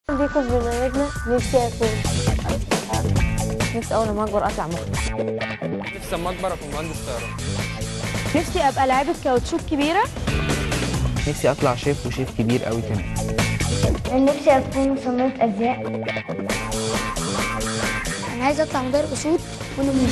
بيكم في برنامجنا نفسي أكون نفسي اول ما اكبر اطلع مخرج نفسي اما اكبر اكون مهندس طيران نفسي أبقى لعيبة كاوتشوك كبيرة نفسي اطلع شيف وشيف كبير قوي كمان نفسي أكون مصممة أزياء انا عايزه اطلع مدرب اسود ونمور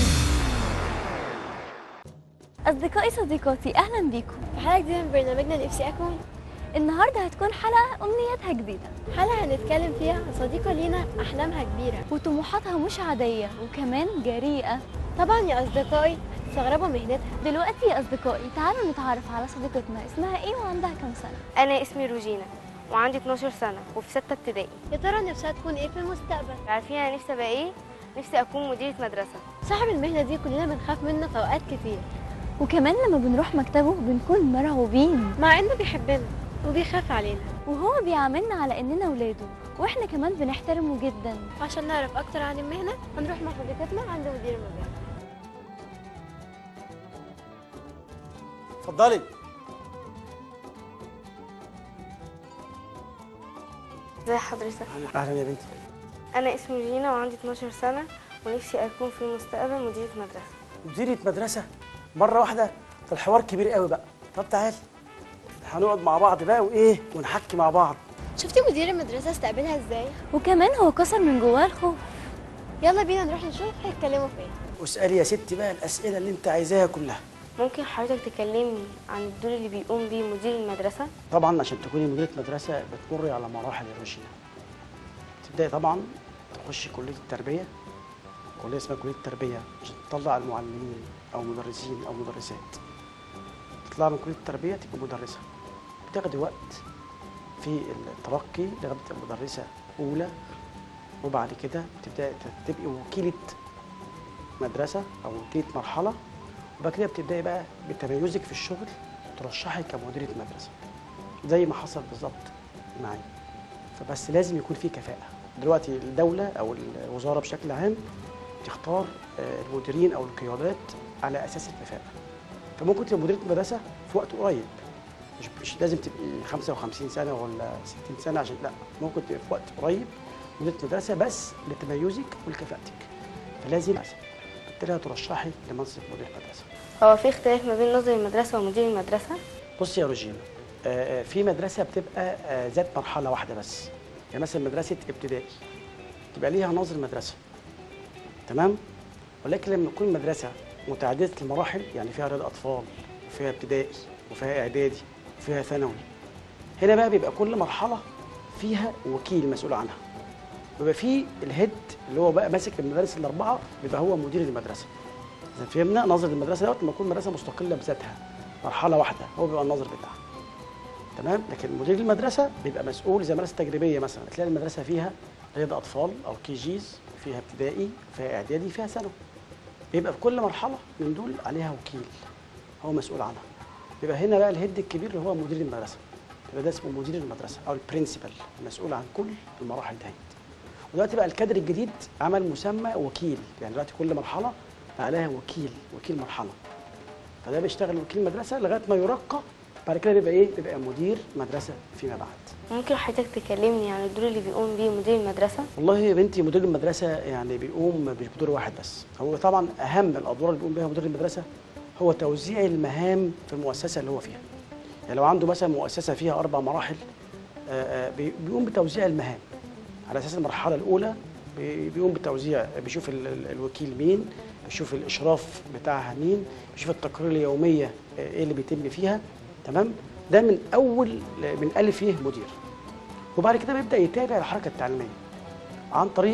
أصدقائي صديقاتي أهلا بيكم في حلقة جديدة من برنامجنا نفسي أكون النهاردة هتكون حلقة أمنياتها جديدة حلقة هنتكلم فيها عن صديقة لينا أحلامها كبيرة وطموحاتها مش عادية وكمان جريئة طبعا يا أصدقائي هتستغربوا مهنتها دلوقتي يا أصدقائي تعالوا نتعرف على صديقتنا اسمها إيه وعندها كام سنة أنا اسمي روجينا وعندي 12 سنة وفي ستة ابتدائي يا ترى نفسها تكون إيه في المستقبل عارفين أنا نفسي أبقى إيه؟ نفسي أكون مديرة مدرسة صاحب المهنة دي كلنا بنخاف منه في أوقات كتير وكمان لما بنروح مكتبه بنكون مرعوبين مع إنه بيحبنا وبيخاف علينا وهو بيعاملنا على إننا ولاده وإحنا كمان بنحترمه جدا وعشان نعرف أكتر عن المهنة هنروح مع صديقتنا عند مدير المبيعات اتفضلي زي حضرتك اهلا يا بنتي أنا اسمي روجينا وعندي 12 سنة ونفسي أكون في المستقبل مديرة مدرسة مديرة مدرسة مرة واحدة ده الحوار كبير قوي بقى طب تعالي هنقعد مع بعض بقى وايه ونحكي مع بعض شفتي مدير المدرسة استقبلها إزاي؟ وكمان هو كسر من جواه الخوف يلا بينا نروح نشوف هيتكلموا في إيه واسألي يا ستي بقى الأسئلة اللي أنت عايزاها كلها ممكن حضرتك تكلمني عن الدور اللي بيقوم بيه مدير المدرسة؟ طبعا عشان تكوني مديرة مدرسة بتمري على مراحل يا روشينا تبدأي طبعا تخشي كلية التربية كلية اسمها كلية التربية عشان تطلع المعلمين أو مدرسين أو مدرسات تطلع من كلية التربية تبقى مدرسة بتاخدي وقت في الترقي لغاية تبقى مدرسة أولى وبعد كده تبدأي تبقي وكيلة مدرسة أو وكيلة مرحلة وبعد كده بتبدأي بقى بتميزك في الشغل ترشحي كمديرة مدرسة زي ما حصل بالظبط معايا فبس لازم يكون في كفاءة دلوقتي الدولة أو الوزارة بشكل عام تختار آه، المديرين أو القيادات على أساس الكفاءة فممكن تبقى مديرة مدرسة في وقت قريب مش, مش لازم تبقي 55 سنة ولا 60 سنة عشان لا ممكن تبقي في وقت قريب مديرة مدرسة بس لتميزك ولكفاءتك فلازم بالتالي هترشحي لمنصب مدير مدرسة هو في اختلاف ما بين ناظر المدرسة ومدير المدرسة؟ بصي يا روجينا آه، آه، في مدرسة بتبقى آه، ذات مرحلة واحدة بس يعني مثلا مدرسة ابتدائي تبقى ليها ناظر مدرسة تمام ولكن لما تكون مدرسة متعددة المراحل يعني فيها رياض أطفال وفيها ابتدائي وفيها إعدادي وفيها ثانوي هنا بقى بيبقى كل مرحلة فيها وكيل مسؤول عنها بيبقى فيه الهيد اللي هو بقى ماسك المدارس الأربعة بيبقى هو مدير المدرسة إذا فهمنا ناظر المدرسة دوت لما تكون مدرسة مستقلة بذاتها مرحلة واحدة هو بيبقى الناظر بتاعها تمام لكن مدير المدرسه بيبقى مسؤول زي مدرسه تجريبيه مثلا تلاقي المدرسه فيها رياض اطفال او كي جيز فيها ابتدائي فيها اعدادي فيها ثانوي بيبقى في كل مرحله من دول عليها وكيل هو مسؤول عنها بيبقى هنا بقى الهيد الكبير اللي هو مدير المدرسه يبقى ده اسمه مدير المدرسه او البرنسبل المسؤول عن كل المراحل دهيت ودلوقتي بقى الكادر الجديد عمل مسمى وكيل يعني دلوقتي كل مرحله بقى عليها وكيل وكيل مرحله فده بيشتغل وكيل مدرسه لغايه ما يرقى بعد كده بيبقى ايه بيبقى مدير مدرسه فيما بعد ممكن حضرتك تكلمني عن الدور اللي بيقوم بيه مدير المدرسة؟ والله يا بنتي مدير المدرسه يعني بيقوم مش بدور واحد بس هو طبعا اهم الادوار اللي بيقوم بها مدير المدرسه هو توزيع المهام في المؤسسه اللي هو فيها يعني لو عنده مثلا مؤسسه فيها اربع مراحل آه، آه، بي- بيقوم بتوزيع المهام على اساس المرحله الاولى بي- بيقوم بتوزيع بيشوف ال- ال- الوكيل مين بيشوف الاشراف بتاعها مين بيشوف التقارير اليوميه آه، ايه اللي بيتم فيها تمام ده من اول من الف يه مدير وبعد كده بيبدا يتابع الحركه التعليميه عن طريق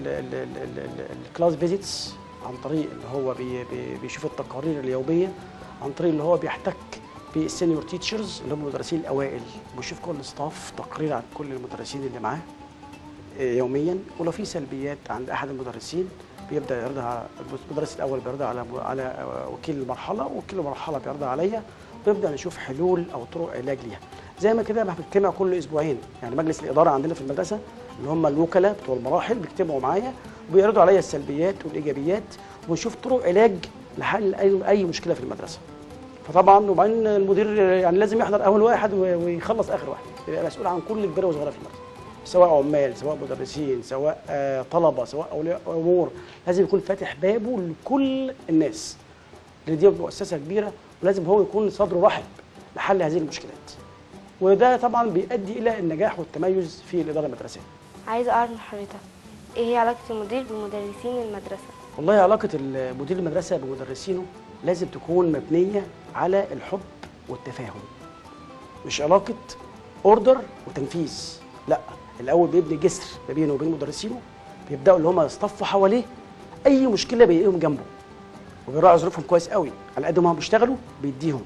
الكلاس فيزيتس عن طريق اللي هو بي بي بيشوف التقارير اليوميه عن طريق اللي هو بيحتك بالسينيور تيتشرز اللي هم المدرسين الاوائل بيشوف كل ستاف تقرير عن كل المدرسين اللي معاه آه، يوميا ولو في سلبيات عند احد المدرسين بيبدا يعرضها على المدرس الاول بيعرضها على على آه، وكيل المرحله وكيل المرحله بيعرضها عليا ونبدا نشوف حلول او طرق علاج ليها زي ما كده ما بنجتمع كل اسبوعين يعني مجلس الاداره عندنا في المدرسه اللي هم الوكلاء بتوع المراحل بيجتمعوا معايا وبيعرضوا عليا السلبيات والايجابيات ونشوف طرق علاج لحل اي اي مشكله في المدرسه فطبعا وبعدين المدير يعني لازم يحضر اول واحد ويخلص اخر واحد يبقى مسؤول عن كل كبيره وصغيره في المدرسه سواء عمال سواء مدرسين سواء آه، طلبه سواء اولياء امور لازم يكون فاتح بابه لكل الناس لان دي مؤسسه كبيره ولازم هو يكون صدره رحب لحل هذه المشكلات وده طبعا بيؤدي الى النجاح والتميز في الاداره المدرسيه عايزة أعرف من حضرتك إيه هي علاقة المدير بمدرسين المدرسة والله علاقة ال- مدير المدرسة بمدرسينه لازم تكون مبنية على الحب والتفاهم مش علاقة اوردر وتنفيذ لا الأول بيبني جسر ما بينه وبين مدرسينه بيبدأوا اللي هم يصطفوا حواليه أي مشكلة بيلاقيهم جنبه وبيراعوا ظروفهم كويس قوي على قد ما هم بيشتغلوا بيديهم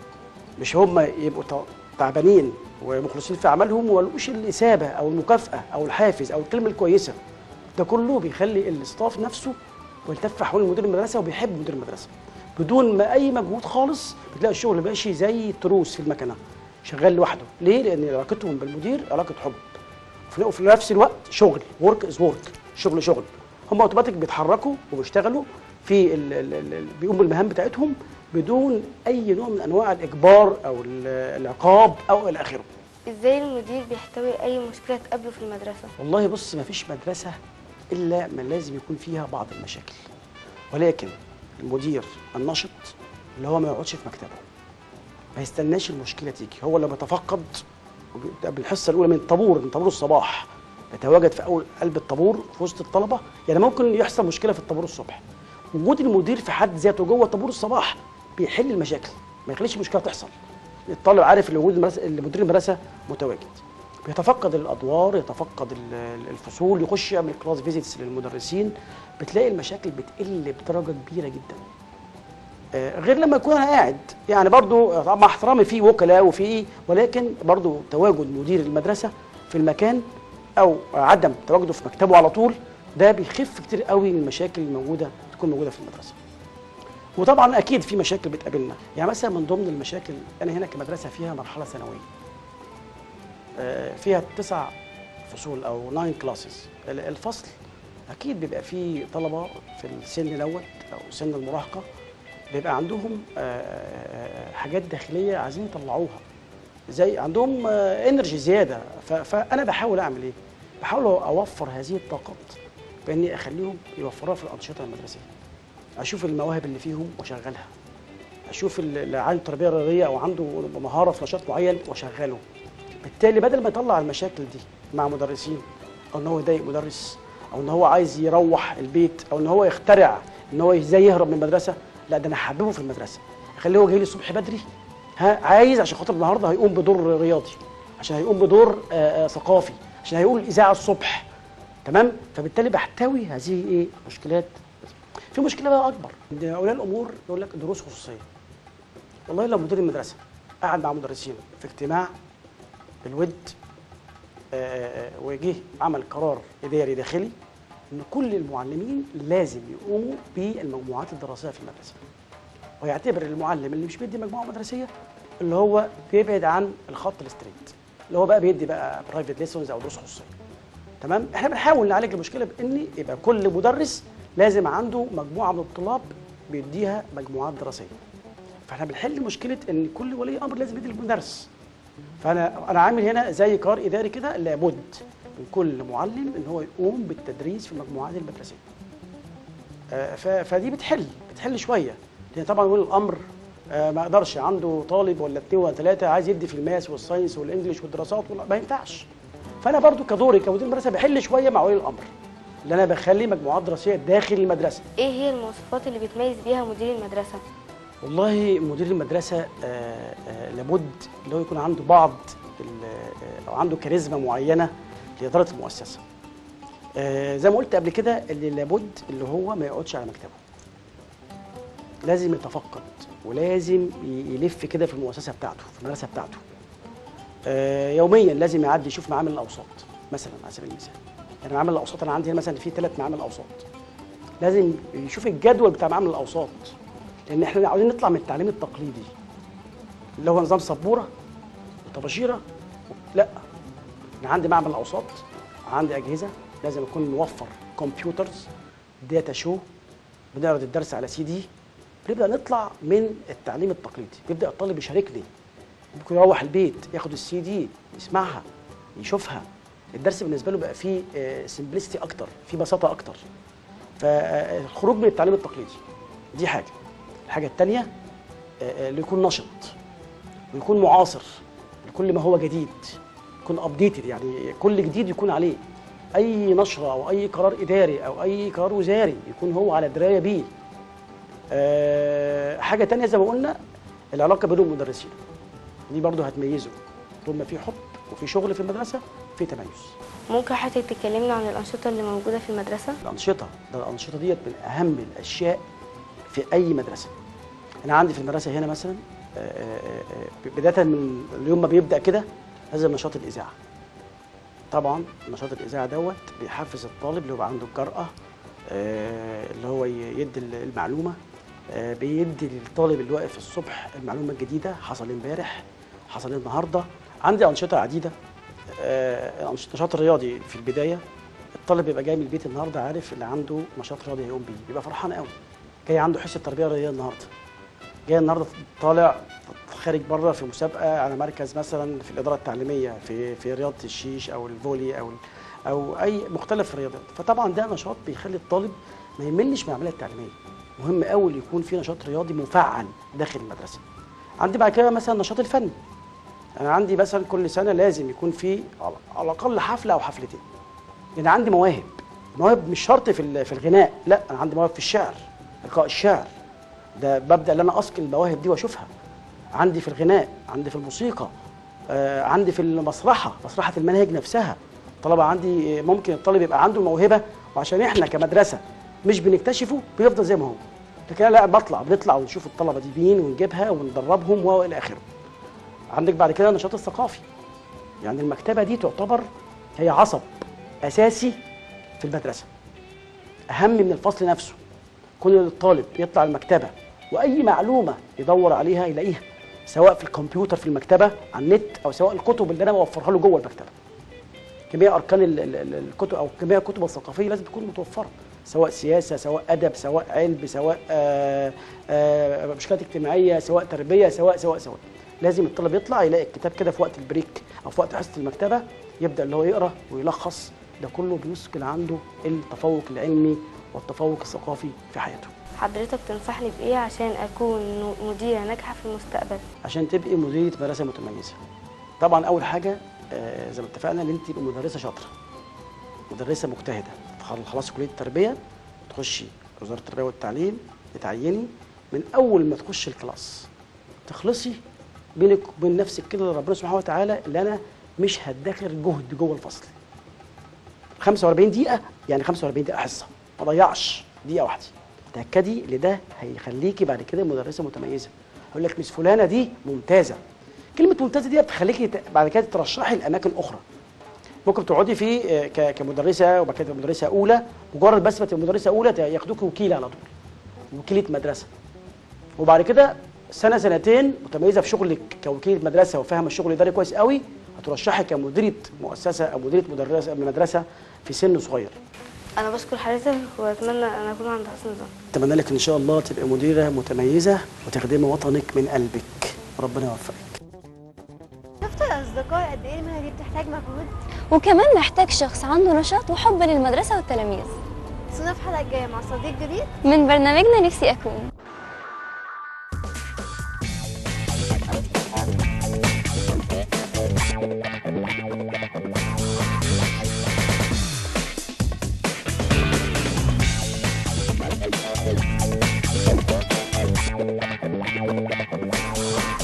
مش هم يبقوا تع- تعبانين ومخلصين في عملهم وملقوش الإثابة أو المكافأة أو الحافز أو الكلمة الكويسة ده كله بيخلي الاستاف نفسه ويلتف حول مدير المدرسه وبيحب مدير المدرسه بدون ما اي مجهود خالص بتلاقي الشغل ماشي زي التروس في المكنه شغال لوحده ليه لان علاقتهم بالمدير علاقه حب وفي- وفي نفس الوقت شغل ورك از ورك شغل شغل هم اوتوماتيك بيتحركوا وبيشتغلوا في ال ال ال بيقوموا بالمهام بتاعتهم بدون اي نوع من انواع الاجبار او ال- العقاب او الى اخره إزاي المدير بيحتوي أي مشكلة تقابله في المدرسة والله بص ما فيش مدرسة إلا ما لازم يكون فيها بعض المشاكل ولكن المدير النشط اللي هو ما يقعدش في مكتبه ما يستناش المشكلة تيجي هو لما يتفقد وبيبدأ بالحصة الأولى من الطابور من طابور الصباح يتواجد في أول قلب الطابور في وسط الطلبة يعني ممكن يحصل مشكلة في الطابور الصبح وجود المدير في حد ذاته جوه طابور الصباح بيحل المشاكل ما يخليش المشكلة تحصل الطالب عارف ان وجود المدرسة- مدير المدرسة متواجد بيتفقد الادوار يتفقد ال- ال- الفصول يخش يعمل كلاس فيزيتس للمدرسين بتلاقي المشاكل بتقل بدرجه كبيره جدا آه، غير لما يكون انا قاعد يعني برضو آه، مع احترامي في وكلاء وفي ايه ولكن برضو تواجد مدير المدرسه في المكان او عدم تواجده في مكتبه على طول ده بيخف كتير قوي من المشاكل الموجوده تكون موجوده في المدرسه وطبعا اكيد في مشاكل بتقابلنا يعني مثلا من ضمن المشاكل انا هنا كمدرسه فيها مرحله ثانويه آه، فيها تسع فصول او ناين كلاسز الفصل اكيد بيبقى فيه طلبه في السن دوت او سن المراهقه بيبقى عندهم آه، آه، حاجات داخليه عايزين يطلعوها زي عندهم انرجي زياده ف- فانا بحاول اعمل ايه بحاول اوفر هذه الطاقات باني اخليهم يوفروها في الانشطه المدرسيه اشوف المواهب اللي فيهم واشغلها اشوف اللي عنده تربيه رياضيه او عنده مهاره في نشاط معين واشغله بالتالي بدل ما يطلع المشاكل دي مع مدرسين او ان هو يضايق مدرس او ان هو عايز يروح البيت او ان هو يخترع ان هو ازاي يهرب من المدرسه لا ده انا هحببه في المدرسه اخليه هو جاي لي الصبح بدري ها عايز عشان خاطر النهارده هيقوم بدور رياضي عشان هيقوم بدور آه، آه، ثقافي عشان هيقول الاذاعه الصبح تمام فبالتالي بحتوي هذه ايه مشكلات في مشكله بقى اكبر ان اولياء الامور يقول لك دروس خصوصيه والله لو مدير المدرسه قعد مع مدرسين في اجتماع بالود آه، آه، وجه عمل قرار اداري داخلي ان كل المعلمين لازم يقوموا بالمجموعات الدراسيه في المدرسه ويعتبر المعلم اللي مش بيدي مجموعه مدرسيه اللي هو بيبعد عن الخط الستريت اللي هو بقى بيدي بقى برايفت ليسونز او دروس خصوصيه تمام احنا بنحاول نعالج المشكله بان يبقى كل مدرس لازم عنده مجموعه من الطلاب بيديها مجموعات دراسيه فاحنا بنحل مشكله ان كل ولي امر لازم يدي المدرس فانا انا عامل هنا زي قرار اداري كده لابد من كل معلم ان هو يقوم بالتدريس في المجموعات المدرسيه آه، ف- فدي بتحل بتحل شويه لان طبعا ولي الامر آه، ما يقدرش عنده طالب ولا اثنين ولا ثلاثه عايز يدي في الماس والساينس والانجليش والدراسات ولا ما ينفعش فانا برضو كدوري كمدير مدرسه بحل شويه مع ولي الامر اللي انا بخلي مجموعات دراسيه داخل المدرسه ايه هي المواصفات اللي بتميز بيها مدير المدرسة والله مدير المدرسة آه، آه، لابد اللي هو يكون عنده بعض ال- آه، أو عنده كاريزما معينة لإدارة المؤسسة. آه، زي ما قلت قبل كده اللي لابد اللي هو ما يقعدش على مكتبه. لازم يتفقد ولازم ي- يلف كده في المؤسسة بتاعته في المدرسة بتاعته. آه، يوميا لازم يعدي يشوف معامل الأوساط مثلا على سبيل المثال. يعني معامل الأوساط أنا عندي هنا مثلا في ثلاث معامل أوساط. لازم يشوف الجدول بتاع معامل الأوساط. لان احنا عاوزين نطلع من التعليم التقليدي اللي هو نظام سبوره وطباشيره لا انا عندي معمل اوساط عندي اجهزه لازم يكون موفر كمبيوترز داتا شو بنعرض الدرس على سي دي بنبدا نطلع من التعليم التقليدي بيبدا الطالب يشاركني ممكن يروح البيت ياخد السي دي يسمعها يشوفها الدرس بالنسبه له بقى فيه سمبلستي اكتر فيه بساطه اكتر فالخروج من التعليم التقليدي دي حاجه الحاجه الثانيه اللي يكون نشط ويكون معاصر لكل ما هو جديد يكون ابديتد يعني كل جديد يكون عليه اي نشره او اي قرار اداري او اي قرار وزاري يكون هو على درايه بيه أه حاجه تانية زي ما قلنا العلاقه بين المدرسين دي برضو هتميزه طول ما في حب وفي شغل في المدرسه في تميز ممكن حضرتك تكلمنا عن الأنشطة اللي موجودة في المدرسة الانشطه ده الانشطه ديت من اهم الاشياء في اي مدرسه انا عندي في المدرسه هنا مثلا آه، آه، آه، بدايه من اليوم ما بيبدا كده لازم نشاط الاذاعه طبعا نشاط الاذاعه دوت بيحفز الطالب اللي هو عنده الجرأه آه، اللي هو ي- يدي المعلومه آه، بيدي للطالب اللي واقف الصبح المعلومه الجديده حصل امبارح حصل النهارده عندي انشطه عديده آه، الأنش- النشاط الرياضي في البدايه الطالب بيبقى جاي من البيت النهارده عارف اللي عنده نشاط رياضي هيقوم بيه بيبقى فرحان قوي جاي عنده حصه تربيه رياضيه النهارده جاي النهارده طالع خارج بره في مسابقه على مركز مثلا في الاداره التعليميه في في رياضه الشيش او الفولي او او اي مختلف الرياضات فطبعا ده نشاط بيخلي الطالب ما يملش من العمليه التعليميه مهم قوي يكون في نشاط رياضي مفعل داخل المدرسه عندي بعد كده مثلا النشاط الفني انا عندي مثلا كل سنه لازم يكون في على- على الاقل حفله او حفلتين لان عندي مواهب مواهب مش شرط في ال- في الغناء لا انا عندي مواهب في الشعر القاء الشعر ده ببدا ان انا اصقل المواهب دي واشوفها عندي في الغناء عندي في الموسيقى آه عندي في المسرحه مسرحه المناهج نفسها طلبه عندي آه، ممكن الطالب يبقى عنده موهبه وعشان احنا كمدرسه مش بنكتشفه بيفضل زي ما هو لكن لا بطلع بنطلع ونشوف الطلبه دي مين ونجيبها وندربهم والى اخره عندك بعد كده النشاط الثقافي يعني المكتبه دي تعتبر هي عصب اساسي في المدرسه اهم من الفصل نفسه كون الطالب يطلع المكتبه واي معلومه يدور عليها يلاقيها سواء في الكمبيوتر في المكتبه على النت او سواء الكتب اللي انا بوفرها له جوه المكتبه جميع اركان ال- ال- ال- الكتب او جميع الكتب الثقافيه لازم تكون متوفره سواء سياسه سواء ادب سواء علم سواء آه، آه، مشكلات اجتماعيه سواء تربيه سواء سواء سواء لازم الطالب يطلع يلاقي الكتاب كده في وقت البريك او في وقت حصه المكتبه يبدا اللي هو يقرا ويلخص ده كله بيسكن عنده التفوق العلمي والتفوق الثقافي في حياته حضرتك تنصحني بإيه عشان أكون مديرة ناجحة في المستقبل عشان تبقي مديرة مدرسة متميزة طبعا أول حاجة آه، زي ما اتفقنا إن أنت تبقي مدرسة شاطرة مدرسة مجتهدة تخل- خلاص كلية التربية تخشي وزارة التربية والتعليم تتعيني من أول ما تخشي الكلاس تخلصي بينك وبين نفسك كده لربنا سبحانه وتعالى اللي أنا مش هدخر جهد جوه الفصل 45 دقيقة يعني 45 دقيقة حصة ما ضيعش دقيقة واحدة تأكدي ان ده هيخليكي بعد كده مدرسة متميزة يقول لك مس فلانة دي ممتازة كلمة ممتازة دي بتخليكي ت- بعد كده ترشحي لأماكن أخرى ممكن تقعدي في آه، ك- كمدرسة وبعد كده مدرسة أولى مجرد بس ما تبقي مدرسة أولى ت- ياخدوكي وكيلة على طول وكيلة مدرسة وبعد كده سنة سنتين متميزة في شغلك كوكيلة مدرسة وفاهمة الشغل الإداري كويس قوي هترشحي كمديرة مؤسسة أو مديرة مدرسة مدرسة في سن صغير أنا بشكر حضرتك وأتمنى أن أكون عند حسن ظن اتمنى لك ان شاء الله تبقى مديره متميزه وتخدمي وطنك من قلبك ربنا يوفقك شفتوا يا اصدقائي قد ايه المهنه دي بتحتاج مجهود وكمان محتاج شخص عنده نشاط وحب للمدرسة والتلاميذ استنونا في الحلقه الجايه مع صديق جديد من برنامجنا نفسي أكون Thank you.